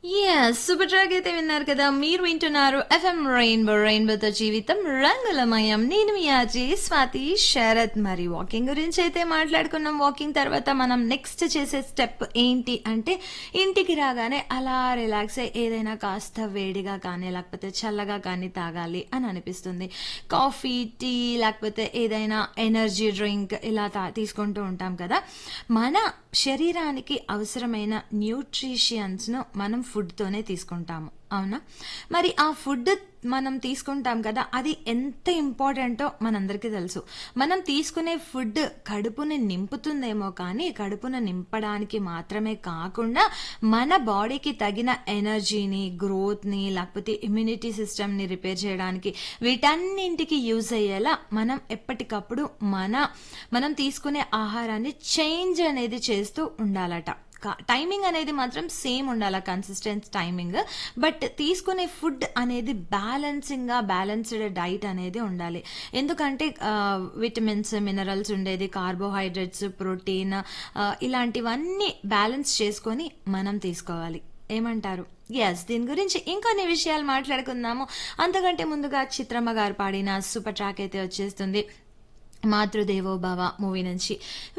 yes super track అయితే విన్నారు కదా మీరు వింటున్నారు ఎఫ్ఎం రెయిన్బో రెయిన్బోతో జీవితం రంగులమయం నేను మీ ఆజీ స్వాతి శరత్ మరి వాకింగ్ గురించి అయితే మాట్లాడుకున్నాం వాకింగ్ తర్వాత మనం నెక్స్ట్ చేసే స్టెప్ ఏంటి అంటే ఇంటికి రాగానే అలా రిలాక్స్ అయ్యి ఏదైనా కాస్త వేడిగా కానీ లేకపోతే చల్లగా కానీ తాగాలి అని అనిపిస్తుంది కాఫీ టీ లేకపోతే ఏదైనా ఎనర్జీ డ్రింక్ ఇలా తా తీసుకుంటూ ఉంటాం కదా మన శరీరానికి అవసరమైన న్యూట్రిషియన్స్ను మనం ఫుడ్తోనే తీసుకుంటాము అవునా మరి ఆ ఫుడ్ మనం తీసుకుంటాం కదా అది ఎంత ఇంపార్టెంటో మనందరికీ తెలుసు మనం తీసుకునే ఫుడ్ కడుపుని నింపుతుందేమో కానీ కడుపును నింపడానికి మాత్రమే కాకుండా మన బాడీకి తగిన ఎనర్జీని గ్రోత్ని లేకపోతే ఇమ్యూనిటీ సిస్టమ్ని రిపేర్ చేయడానికి వీటన్నింటికి యూజ్ అయ్యేలా మనం ఎప్పటికప్పుడు మన మనం తీసుకునే ఆహారాన్ని చేంజ్ అనేది చేస్తూ ఉండాలట టైమింగ్ అనేది మాత్రం సేమ్ ఉండాలి కన్సిస్టెన్స్ టైమింగ్ బట్ తీసుకునే ఫుడ్ అనేది బ్యాలెన్సింగ్గా బ్యాలెన్స్డ్ డైట్ అనేది ఉండాలి ఎందుకంటే విటమిన్స్ మినరల్స్ ఉండేది కార్బోహైడ్రేట్స్ ప్రోటీన్ ఇలాంటివన్నీ బ్యాలెన్స్ చేసుకొని మనం తీసుకోవాలి ఏమంటారు ఎస్ దీని గురించి ఇంకొన్ని విషయాలు మాట్లాడుకుందాము అంతకంటే ముందుగా చిత్రమ్మ గారు పాడిన సూపర్ ట్రాక్ అయితే వచ్చేస్తుంది మాతృదేవో భవ మూవీ నుంచి